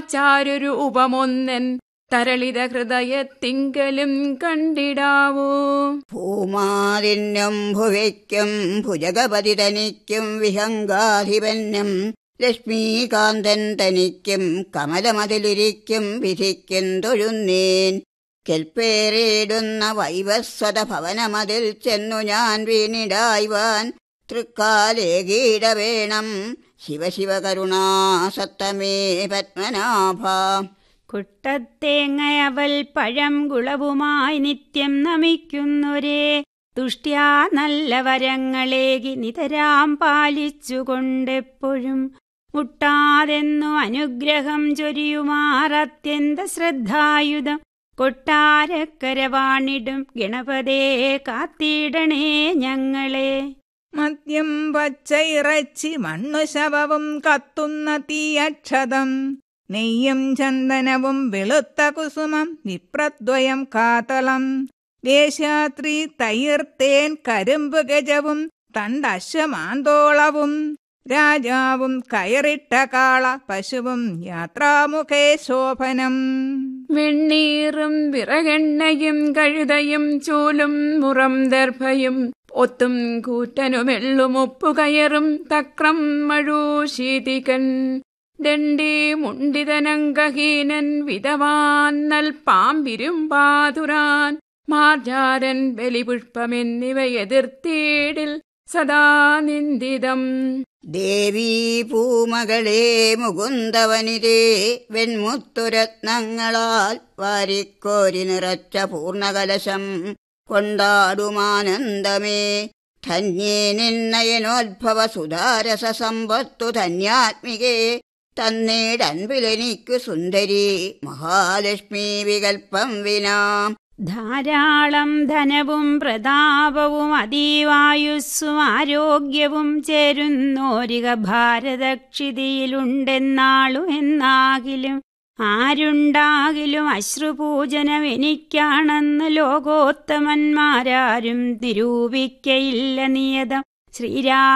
ചാരൊരു ഉപമൊന്നൻ തരളിത ഹൃദയത്തിങ്കലും കണ്ടിടാവൂ ഭൂമാതിന്യം ഭുവയ്ക്കും ഭുജഗപതി തനിക്കും വിഹങ്കാധിപന്യം ലക്ഷ്മീകാന്തൻ തനിക്കും കമലമതിലിരിക്കും വിധിക്കും തൊഴുന്നേൻ കെൽപ്പേറിയിടുന്ന വൈവസ്വത ഭവനമതിൽ ചെന്നു ഞാൻ വീണിടായ്വാൻ തൃക്കാലേകീട വേണം ശിവശിവ കരുണാസത്തമേ പത്മനാഭ കുട്ടത്തേങ്ങയവൽ പഴം കുളവുമായി നിത്യം നമിക്കുന്നൊരേ തുഷ്ട്യാ നല്ല വരങ്ങളേകി നിതരാം പാലിച്ചുകൊണ്ടെപ്പോഴും മുട്ടാതെന്നു അനുഗ്രഹം ചൊരിയുമാറത്യന്ത ശ്രദ്ധായുധം കൊട്ടാരക്കര വാണിടും ഗണപതേ കാത്തിടണേ ഞങ്ങളെ മദ്യം പച്ചയിറച്ചി മണ്ണു ശവവും കത്തുന്ന തീയക്ഷതം നെയ്യും ചന്ദനവും വെളുത്ത കുസുമം വിപ്രദ്വയം കാതളം ദേശാത്രി തൈർത്തേൻ കരിമ്പ് ഗജവും തണ്ടശ്വമാന്തോളവും രാജാവും കയറിട്ട കാള പശുവും യാത്രാമുഖേ ശോഭനം വെണ്ണീറും വിറകെണ്ണയും കഴുതയും ചൂലും മുറം ദർഭയും ഒത്തും കൂറ്റനുമെള്ളും ഉപ്പുകയറും തക്രം മഴൂശീതികൻ ദണ്ഡി മുണ്ടിതനങ്കഹീനൻ വിധവാന്നൽ പാമ്പിരുമ്പാതുരാൻ മാർജാരൻ ബലിപുഷ്പമെന്നിവ എതിർത്തീടിൽ സദാ നിന്ദിതം ദേവീ പൂമകളെ മുകുന്ദവനിരേ വെൺമുത്തുരത്നങ്ങളാൽ വാരിക്കോരി നിറച്ച പൂർണ്ണകലശം കൊണ്ടാടുമാനന്ദമേ ധന്യേ നിന്നയനോദ്ഭവ സുധാരസ സമ്പത്തു ധന്യാത്മികേ തന്നീടൻപിലെനിക്കു സുന്ദരി മഹാലക്ഷ്മി വികൽപ്പം വിനാ ധാരാളം ധനവും പ്രതാപവും അതീവായുസ്സും ആരോഗ്യവും ചേരുന്നോരിക ഭാരതക്ഷിതിയിലുണ്ടെന്നാളു എന്നാകിലും ആരുണ്ടാകിലും അശ്രുപൂജനം എനിക്കാണെന്ന് ലോകോത്തമന്മാരാരും നിരൂപിക്കയില്ല നിയതം ശ്രീരാ